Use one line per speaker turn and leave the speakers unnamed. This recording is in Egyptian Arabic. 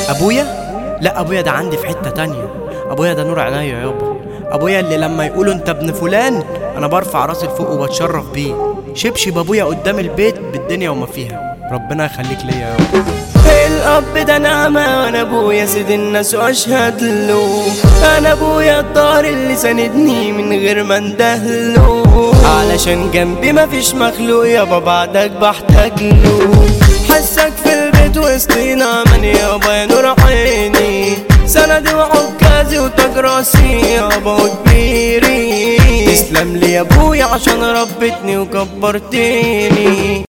ابويا لا ابويا ده عندي في حته تانية ابويا ده نور عينيا يابا ابويا اللي لما يقولوا انت ابن فلان انا برفع راسي لفوق وبتشرف بيه شبشب ابويا قدام البيت بالدنيا وما فيها ربنا يخليك ليا يابا
الاب ده نعمة وانا ابويا سيد الناس واشهد له انا ابويا الدار اللي ساندني من غير ما اندهله علشان جنبي مفيش مخلوق يابا بعدك بحتاج له حسك في البيت وسطينا من يابا يا نور عيني سندي وعكازي وتاج راسي يابا وكبيري تسلم لي يا ابويا عشان ربتني وكبرتني